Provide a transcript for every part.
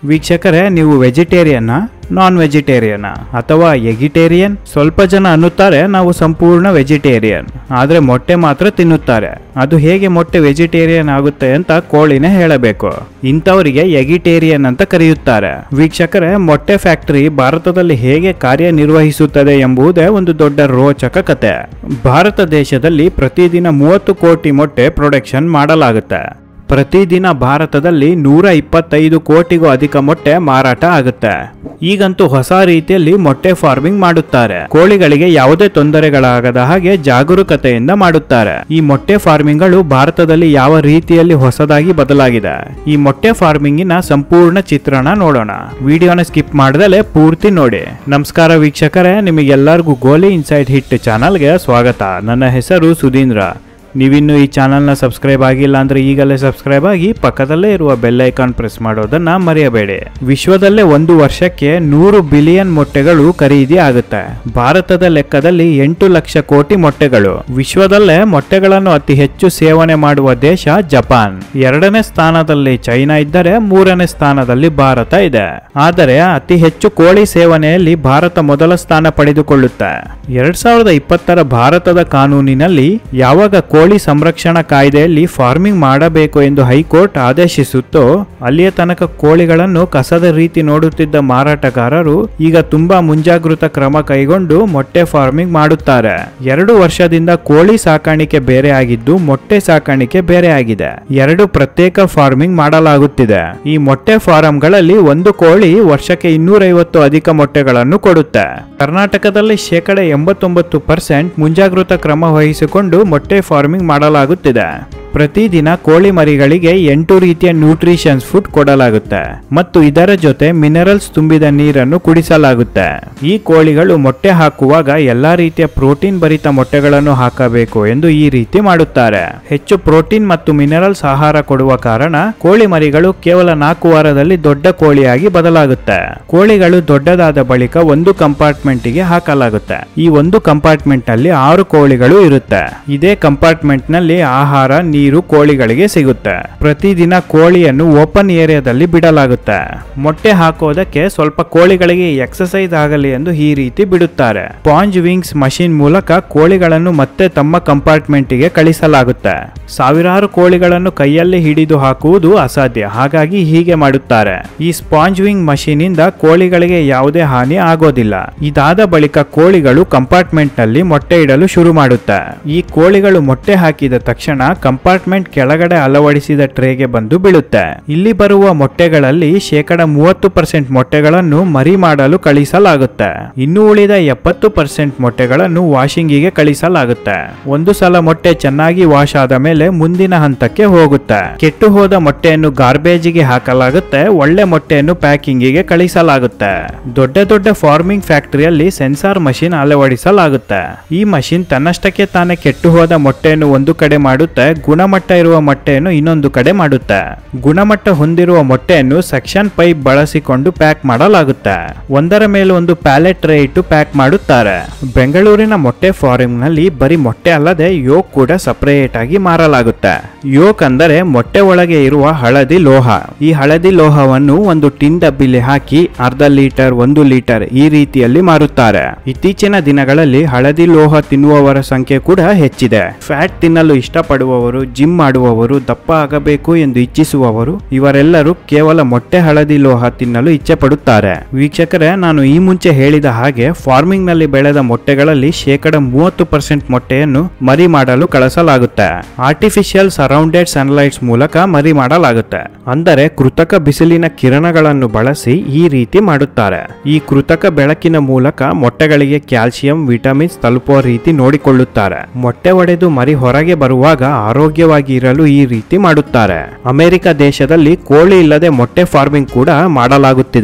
ವೀಕ್ಷಕರೇ ನೀವು ವೆಜಿಟೇರಿಯನ್ನ non vegetarian ಅಥವಾ ಎಗಿಟೇರಿಯನ್ ಸ್ವಲ್ಪ ಜನ ಅನ್ನುತ್ತಾರೆ ನಾವು ಸಂಪೂರ್ಣ ವೆಜಿಟೇರಿಯನ್ ಆದ್ರೆ ಮೊಟ್ಟೆ ಮಾತ್ರ ತಿನ್ನುತ್ತಾರೆ ಅದು ಹೇಗೆ ಮೊಟ್ಟೆ ವೆಜಿಟೇರಿಯನ್ ಆಗುತ್ತೆ ಅಂತ ಕೋಳಿನೇ ಹೇಳಬೇಕು ಇಂಥವರಿಗೆ ಎಗಿಟೇರಿಯನ್ ಅಂತ ಕರೆಯುತ್ತಾರೆ ವೀಕ್ಷಕರೇ ಮೊಟ್ಟೆ ಫ್ಯಾಕ್ಟರಿ ಭಾರತದಲ್ಲಿ ಹೇಗೆ ಕಾರ್ಯನಿರ್ವಹಿಸುತ್ತದೆ ಎಂಬುದೇ ಒಂದು ದೊಡ್ಡ ರೋಚಕ ಕತೆ ಭಾರತ ದೇಶದಲ್ಲಿ ಪ್ರತಿದಿನ ಮೂವತ್ತು ಕೋಟಿ ಮೊಟ್ಟೆ ಪ್ರೊಡಕ್ಷನ್ ಮಾಡಲಾಗುತ್ತೆ ಪ್ರತಿದಿನ ಭಾರತದಲ್ಲಿ ನೂರ ಇಪ್ಪತ್ತೈದು ಕೋಟಿಗೂ ಅಧಿಕ ಮೊಟ್ಟೆ ಮಾರಾಟ ಆಗುತ್ತೆ ಈಗಂತೂ ಹೊಸ ರೀತಿಯಲ್ಲಿ ಮೊಟ್ಟೆ ಫಾರ್ಮಿಂಗ್ ಮಾಡುತ್ತಾರೆ ಕೋಳಿಗಳಿಗೆ ಯಾವುದೇ ತೊಂದರೆಗಳಾಗದ ಹಾಗೆ ಜಾಗರೂಕತೆಯಿಂದ ಮಾಡುತ್ತಾರೆ ಈ ಮೊಟ್ಟೆ ಫಾರ್ಮಿಂಗ್ಗಳು ಭಾರತದಲ್ಲಿ ಯಾವ ರೀತಿಯಲ್ಲಿ ಹೊಸದಾಗಿ ಬದಲಾಗಿದೆ ಈ ಮೊಟ್ಟೆ ಫಾರ್ಮಿಂಗಿನ ಸಂಪೂರ್ಣ ಚಿತ್ರಣ ನೋಡೋಣ ವಿಡಿಯೋನ ಸ್ಕಿಪ್ ಮಾಡದಲೆ ಪೂರ್ತಿ ನೋಡಿ ನಮಸ್ಕಾರ ವೀಕ್ಷಕರೇ ನಿಮಗೆಲ್ಲರಿಗೂ ಗೋಲಿ ಇನ್ಸೈಡ್ ಹಿಟ್ ಚಾನಲ್ಗೆ ಸ್ವಾಗತ ನನ್ನ ಹೆಸರು ಸುಧೀಂದ್ರ ನೀವಿನ್ನು ಈ ಚಾನಲ್ನ ಸಬ್ಸ್ಕ್ರೈಬ್ ಆಗಿಲ್ಲ ಅಂದ್ರೆ ಈಗಲೇ ಸಬ್ಸ್ಕ್ರೈಬ್ ಆಗಿ ಪಕ್ಕದಲ್ಲೇ ಇರುವ ಬೆಲ್ ಐಕಾನ್ ಪ್ರೆಸ್ ಮಾಡೋದನ್ನ ಮರೆಯಬೇಡಿ ವಿಶ್ವದಲ್ಲೇ ಒಂದು ವರ್ಷಕ್ಕೆ ನೂರು ಬಿಲಿಯನ್ ಮೊಟ್ಟೆಗಳು ಖರೀದಿ ಆಗುತ್ತೆ ಭಾರತದ ಲೆಕ್ಕದಲ್ಲಿ ಎಂಟು ಲಕ್ಷ ಕೋಟಿ ಮೊಟ್ಟೆಗಳು ವಿಶ್ವದಲ್ಲೇ ಮೊಟ್ಟೆಗಳನ್ನು ಅತಿ ಹೆಚ್ಚು ಸೇವನೆ ಮಾಡುವ ದೇಶ ಜಪಾನ್ ಎರಡನೇ ಸ್ಥಾನದಲ್ಲಿ ಚೈನಾ ಇದ್ದರೆ ಮೂರನೇ ಸ್ಥಾನದಲ್ಲಿ ಭಾರತ ಇದೆ ಆದರೆ ಅತಿ ಹೆಚ್ಚು ಕೋಳಿ ಸೇವನೆಯಲ್ಲಿ ಭಾರತ ಮೊದಲ ಸ್ಥಾನ ಪಡೆದುಕೊಳ್ಳುತ್ತೆ ಎರಡ್ ಸಾವಿರದ ಇಪ್ಪತ್ತರ ಭಾರತದ ಕಾನೂನಿನಲ್ಲಿ ಯಾವಾಗ ಕೋಳಿ ಸಂರಕ್ಷಣಾ ಕಾಯ್ದೆಯಲ್ಲಿ ಫಾರ್ಮಿಂಗ್ ಮಾಡಬೇಕು ಎಂದು ಹೈಕೋರ್ಟ್ ಆದೇಶಿಸುತ್ತೋ ಅಲ್ಲಿಯ ತನಕ ಕೋಳಿಗಳನ್ನು ಕಸದ ರೀತಿ ನೋಡುತ್ತಿದ್ದ ಮಾರಾಟಗಾರರು ಈಗ ತುಂಬಾ ಮುಂಜಾಗೃತ ಕ್ರಮ ಕೈಗೊಂಡು ಮೊಟ್ಟೆ ಫಾರ್ಮಿಂಗ್ ಮಾಡುತ್ತಾರೆ ಎರಡು ವರ್ಷದಿಂದ ಕೋಳಿ ಸಾಕಾಣಿಕೆ ಬೇರೆ ಆಗಿದ್ದು ಮೊಟ್ಟೆ ಸಾಕಾಣಿಕೆ ಬೇರೆ ಆಗಿದೆ ಎರಡು ಪ್ರತ್ಯೇಕ ಫಾರ್ಮಿಂಗ್ ಮಾಡಲಾಗುತ್ತಿದೆ ಈ ಮೊಟ್ಟೆ ಫಾರಂಗಳಲ್ಲಿ ಒಂದು ಕೋಳಿ ವರ್ಷಕ್ಕೆ ಇನ್ನೂರೈವತ್ತು ಅಧಿಕ ಮೊಟ್ಟೆಗಳನ್ನು ಕೊಡುತ್ತೆ ಕರ್ನಾಟಕದಲ್ಲಿ ಶೇಕಡ ಎಂಬತ್ತೊಂಬತ್ತು ಪರ್ಸೆಂಟ್ ಮುಂಜಾಗೃತ ಕ್ರಮ ವಹಿಸಿಕೊಂಡು ಮೊಟ್ಟೆ ಫಾರ್ಮಿಂಗ್ ಮಾಡಲಾಗುತ್ತಿದೆ ಪ್ರತಿದಿನ ಕೋಳಿ ಮರಿಗಳಿಗೆ ಎಂಟು ರೀತಿಯ ನ್ಯೂಟ್ರಿಷನ್ಸ್ ಫುಡ್ ಕೊಡಲಾಗುತ್ತೆ ಮತ್ತು ಇದರ ಜೊತೆ ಮಿನರಲ್ಸ್ ತುಂಬಿದ ನೀರನ್ನು ಕುಡಿಸಲಾಗುತ್ತೆ ಈ ಕೋಳಿಗಳು ಮೊಟ್ಟೆ ಹಾಕುವಾಗ ಎಲ್ಲಾ ರೀತಿಯ ಪ್ರೋಟೀನ್ ಭರಿತ ಮೊಟ್ಟೆಗಳನ್ನು ಹಾಕಬೇಕು ಎಂದು ಈ ರೀತಿ ಮಾಡುತ್ತಾರೆ ಹೆಚ್ಚು ಪ್ರೋಟೀನ್ ಮತ್ತು ಮಿನರಲ್ಸ್ ಆಹಾರ ಕೊಡುವ ಕಾರಣ ಕೋಳಿ ಮರಿಗಳು ಕೇವಲ ನಾಲ್ಕು ವಾರದಲ್ಲಿ ದೊಡ್ಡ ಕೋಳಿಯಾಗಿ ಬದಲಾಗುತ್ತೆ ಕೋಳಿಗಳು ದೊಡ್ಡದಾದ ಬಳಿಕ ಒಂದು ಕಂಪಾರ್ಟ್ಮೆಂಟ್ ಗೆ ಹಾಕಲಾಗುತ್ತೆ ಈ ಒಂದು ಕಂಪಾರ್ಟ್ಮೆಂಟ್ ನಲ್ಲಿ ಆರು ಕೋಳಿಗಳು ಇರುತ್ತೆ ಇದೇ ಕಂಪಾರ್ಟ್ಮೆಂಟ್ ನಲ್ಲಿ ಆಹಾರ ನೀರು ಕೋಳಿಗಳಿಗೆ ಸಿಗುತ್ತೆ ಪ್ರತಿದಿನ ಕೋಳಿಯನ್ನು ಓಪನ್ ಏರಿಯಾದಲ್ಲಿ ಬಿಡಲಾಗುತ್ತೆ ಮೊಟ್ಟೆ ಹಾಕೋದಕ್ಕೆ ಸ್ವಲ್ಪ ಕೋಳಿಗಳಿಗೆ ಎಕ್ಸಸೈಸ್ ಆಗಲಿ ಎಂದು ಈ ರೀತಿ ಬಿಡುತ್ತಾರೆ ಪಾಂಜ್ ವಿಂಗ್ಸ್ ಮಷಿನ್ ಮೂಲಕ ಕೋಳಿಗಳನ್ನು ಮತ್ತೆ ತಮ್ಮ ಕಂಪಾರ್ಟ್ಮೆಂಟ್ ಗೆ ಕಳಿಸಲಾಗುತ್ತೆ ಸಾವಿರಾರು ಕೋಳಿಗಳನ್ನು ಕೈಯಲ್ಲಿ ಹಿಡಿದು ಹಾಕುವುದು ಅಸಾಧ್ಯ ಹಾಗಾಗಿ ಹೀಗೆ ಮಾಡುತ್ತಾರೆ ಈ ಸ್ಪಾಂಜ್ ವಿಂಗ್ ಮಷೀನ್ ಇಂದ ಕೋಳಿಗಳಿಗೆ ಯಾವುದೇ ಹಾನಿ ಆಗೋದಿಲ್ಲ ಇದಾದ ಬಳಿಕ ಕೋಳಿಗಳು ಕಂಪಾರ್ಟ್ಮೆಂಟ್ ನಲ್ಲಿ ಮೊಟ್ಟೆ ಇಡಲು ಶುರು ಮಾಡುತ್ತೆ ಈ ಕೋಳಿಗಳು ಮೊಟ್ಟೆ ಹಾಕಿದ ತಕ್ಷಣ ಕಂಪಾರ್ಟ್ಮೆಂಟ್ ಕೆಳಗಡೆ ಅಳವಡಿಸಿದ ಟ್ರೇಗೆ ಬಂದು ಬೀಳುತ್ತೆ ಇಲ್ಲಿ ಬರುವ ಮೊಟ್ಟೆಗಳಲ್ಲಿ ಶೇಕಡ ಮೂವತ್ತು ಪರ್ಸೆಂಟ್ ಮೊಟ್ಟೆಗಳನ್ನು ಮರಿ ಮಾಡಲು ಕಳಿಸಲಾಗುತ್ತೆ ಇನ್ನು ಉಳಿದ ಎಪ್ಪತ್ತು ಪರ್ಸೆಂಟ್ ಮೊಟ್ಟೆಗಳನ್ನು ವಾಷಿಂಗಿಗೆ ಕಳಿಸಲಾಗುತ್ತೆ ಒಂದು ಸಲ ಮೊಟ್ಟೆ ಚೆನ್ನಾಗಿ ವಾಶ್ ಆದ ಮೇಲೆ ಮುಂದಿನ ಹಂತಕ್ಕೆ ಹೋಗುತ್ತೆ ಕೆಟ್ಟು ಹೋದ ಮೊಟ್ಟೆಯನ್ನು ಗಾರ್ಬೇಜಿಗೆ ಹಾಕಲಾಗುತ್ತೆ ಒಳ್ಳೆ ಮೊಟ್ಟೆಯನ್ನು ಪ್ಯಾಕಿಂಗಿಗೆ ಕಳಿಸಲಾಗುತ್ತೆ ದೊಡ್ಡ ದೊಡ್ಡ ಫಾರ್ಮಿಂಗ್ ಫ್ಯಾಕ್ಟರಿಯಲ್ಲಿ ಸೆನ್ಸಾರ್ ಮಷಿನ್ ಅಳವಡಿಸಲಾಗುತ್ತೆ ಈ ಮಷಿನ್ ತನ್ನಷ್ಟಕ್ಕೆ ತಾನೇ ಕೆಟ್ಟು ಹೋದ ಮೊಟ್ಟೆಯನ್ನು ಒಂದು ಕಡೆ ಮಾಡುತ್ತೆ ಗುಣಮಟ್ಟ ಇರುವ ಮೊಟ್ಟೆಯನ್ನು ಇನ್ನೊಂದು ಕಡೆ ಮಾಡುತ್ತೆ ಗುಣಮಟ್ಟ ಹೊಂದಿರುವ ಮೊಟ್ಟೆಯನ್ನು ಸೆಕ್ಷನ್ ಪೈಪ್ ಬಳಸಿಕೊಂಡು ಪ್ಯಾಕ್ ಮಾಡಲಾಗುತ್ತೆ ಒಂದರ ಮೇಲೆ ಒಂದು ಪ್ಯಾಲೆಟ್ ಟ್ರೇ ಇಟ್ಟು ಪ್ಯಾಕ್ ಮಾಡುತ್ತಾರೆ ಬೆಂಗಳೂರಿನ ಮೊಟ್ಟೆ ಫಾರ್ಮ್ ನಲ್ಲಿ ಬರೀ ಮೊಟ್ಟೆ ಅಲ್ಲದೆ ಯೋಕ್ ಕೂಡ ಸಪರೇಟ್ ಆಗಿ ಮಾರಲಾಗುತ್ತೆ ಯೋಕ್ ಅಂದರೆ ಮೊಟ್ಟೆ ಒಳಗೆ ಇರುವ ಹಳದಿ ಲೋಹ ಈ ಹಳದಿ ಲೋಹವನ್ನು ಒಂದು ಟಿನ್ ಡಬ್ಬಿಲಿ ಹಾಕಿ ಅರ್ಧ ಲೀಟರ್ ಒಂದು ಲೀಟರ್ ಈ ರೀತಿಯಲ್ಲಿ ಮಾರುತ್ತಾರೆ ಇತ್ತೀಚಿನ ದಿನಗಳಲ್ಲಿ ಹಳದಿ ಲೋಹ ತಿನ್ನುವವರ ಸಂಖ್ಯೆ ಕೂಡ ಹೆಚ್ಚಿದೆ ಫ್ಯಾಟ್ ತಿನ್ನಲು ಇಷ್ಟಪಡುವವರು ಜಿಮ್ ಮಾಡುವವರು ದಪ್ಪ ಆಗಬೇಕು ಎಂದು ಇಚ್ಛಿಸುವವರು ಇವರೆಲ್ಲರೂ ಕೇವಲ ಮೊಟ್ಟೆ ಹಳದಿ ಲೋಹ ತಿನ್ನಲು ಇಚ್ಛೆ ಪಡುತ್ತಾರೆ ವೀಕ್ಷಕರೇ ನಾನು ಈ ಮುಂಚೆ ಹೇಳಿದ ಹಾಗೆ ಫಾರ್ಮಿಂಗ್ ನಲ್ಲಿ ಬೆಳೆದ ಮೊಟ್ಟೆಗಳಲ್ಲಿ ಶೇಕಡ ಮೂವತ್ತು ಪರ್ಸೆಂಟ್ ಮೊಟ್ಟೆಯನ್ನು ಮರಿ ಮಾಡಲು ಕಳಿಸಲಾಗುತ್ತೆ ಆರ್ಟಿಫಿಷಿಯಲ್ ಸರೌಂಡೆಡ್ ಸನ್ಲೈಟ್ಸ್ ಮೂಲಕ ಮರಿ ಮಾಡಲಾಗುತ್ತೆ ಅಂದರೆ ಕೃತಕ ಬಿಸಿಲಿನ ಕಿರಣಗಳನ್ನು ಬಳಸಿ ಈ ರೀತಿ ಮಾಡುತ್ತಾರೆ ಈ ಕೃತಕ ಬೆಳಕಿನ ಮೂಲಕ ಮೊಟ್ಟೆಗಳಿಗೆ ಕ್ಯಾಲ್ಸಿಯಂ ವಿಟಮಿನ್ಸ್ ತಲುಪುವ ರೀತಿ ನೋಡಿಕೊಳ್ಳುತ್ತಾರೆ ಮೊಟ್ಟೆ ಒಡೆದು ಮರಿ ಹೊರಗೆ ಬರುವಾಗ ಆರೋಗ್ಯವಾಗಿ ಇರಲು ಈ ರೀತಿ ಮಾಡುತ್ತಾರೆ ಅಮೆರಿಕ ದೇಶದಲ್ಲಿ ಕೋಳಿ ಇಲ್ಲದೆ ಮೊಟ್ಟೆ ಫಾರ್ಮಿಂಗ್ ಕೂಡ ಮಾಡಲಾಗುತ್ತಿದೆ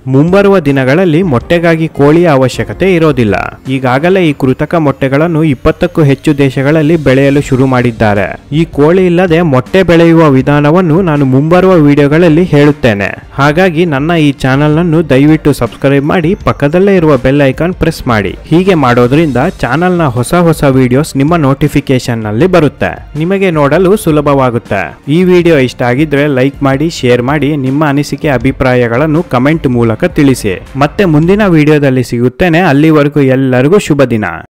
ಮುಂಬರುವ ದಿನಗಳಲ್ಲಿ ಮೊಟ್ಟೆಗಾಗಿ ಕೋಳಿಯ ಅವಶ್ಯಕತೆ ಇರೋದಿಲ್ಲ ಈಗಾಗಲೇ ಈ ಕೃತಕ ಮೊಟ್ಟೆಗಳನ್ನು ಇಪ್ಪತ್ತಕ್ಕೂ ಹೆಚ್ಚು ದೇಶಗಳಲ್ಲಿ ಬೆಳೆಯಲು ಶುರು ಮಾಡಿದ್ದಾರೆ ಈ ಕೋಳಿ ಇಲ್ಲದೆ ಮೊಟ್ಟೆ ಬೆಳೆಯುವ ವಿಧಾನವನ್ನು ನಾನು ಮುಂಬರುವ ವಿಡಿಯೋಗಳಲ್ಲಿ ಹೇಳುತ್ತೇನೆ ಹಾಗಾಗಿ ನನ್ನ ಈ ಚಾನೆಲ್ ಅನ್ನು ದಯವಿಟ್ಟು ಸಬ್ಸ್ಕ್ರೈಬ್ ಮಾಡಿ ಪಕ್ಕದಲ್ಲೇ ಇರುವ ಬೆಲ್ ಐಕಾನ್ ಪ್ರೆಸ್ ಮಾಡಿ ಹೀಗೆ ಮಾಡೋದ್ರಿಂದ ಚಾನೆಲ್ನ ಹೊಸ ಹೊಸ ವಿಡಿಯೋಸ್ ನಿಮ್ಮ ನೋಟಿಫಿಕೇಶನ್ ನಲ್ಲಿ ಬರುತ್ತೆ ನಿಮಗೆ ನೋಡಲು ಸುಲಭವಾಗುತ್ತೆ ಈ ವಿಡಿಯೋ ಇಷ್ಟ ಆಗಿದ್ರೆ ಲೈಕ್ ಮಾಡಿ ಶೇರ್ ಮಾಡಿ ನಿಮ್ಮ ಅನಿಸಿಕೆ ಅಭಿಪ್ರಾಯಗಳನ್ನು ಕಮೆಂಟ್ ಮೂಲಕ ತಿಳಿಸಿ ಮತ್ತೆ ಮುಂದಿನ ವಿಡಿಯೋದಲ್ಲಿ ಸಿಗುತ್ತೇನೆ ಅಲ್ಲಿವರೆಗೂ ಎಲ್ಲರಿಗೂ ಶುಭ ದಿನ